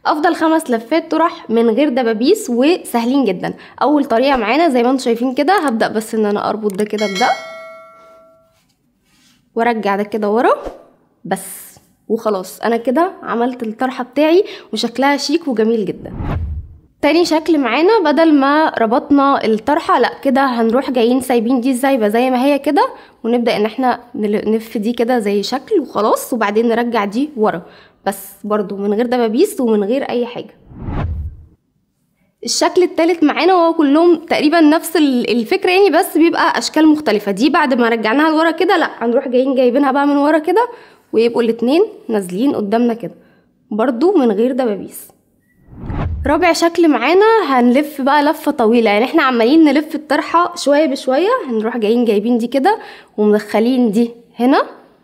افضل خمس لفات طرح من غير دبابيس وسهلين جدا اول طريقه معانا زي ما انتم شايفين كده هبدا بس ان انا اربط ده كده بده وارجع ده كده ورا بس وخلاص انا كده عملت الطرحه بتاعي وشكلها شيك وجميل جدا تاني شكل معانا بدل ما ربطنا الطرحة لا كده هنروح جايين سايبين دي زايبة زي ما هي كده ونبدأ ان احنا نلف دي كده زي شكل وخلاص وبعدين نرجع دي ورا بس برضو من غير دبابيس ومن غير اي حاجة الشكل التالت معانا وهو كلهم تقريبا نفس الفكرة يعني بس بيبقى اشكال مختلفة دي بعد ما رجعناها لورا كده لا هنروح جايين جايبينها بقى من ورا كده ويبقوا الاتنين نازلين قدامنا كده برضو من غير دبابيس رابع شكل معانا هنلف بقى لفه طويله يعني احنا عمالين نلف الطرحه شويه بشويه هنروح جايين جايبين دي كده ومدخلين دي هنا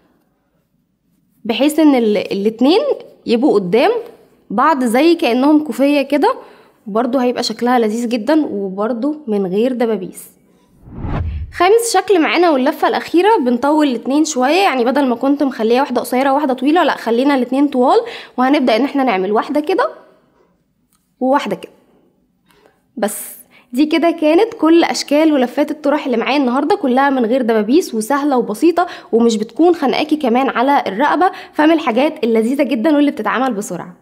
بحيث ان الاتنين يبقوا قدام بعض زي كانهم كوفيه كده وبرده هيبقى شكلها لذيذ جدا وبرده من غير دبابيس خامس شكل معانا واللفه الاخيره بنطول الاتنين شويه يعني بدل ما كنت مخليه واحده قصيره وواحده طويله لا خلينا الاتنين طوال وهنبدا ان احنا نعمل واحده كده وواحده كده بس دي كده كانت كل اشكال ولفات الطرح اللي معايا النهارده كلها من غير دبابيس وسهله وبسيطه ومش بتكون خانقاكي كمان على الرقبه فمن الحاجات اللذيذه جدا واللي بتتعمل بسرعه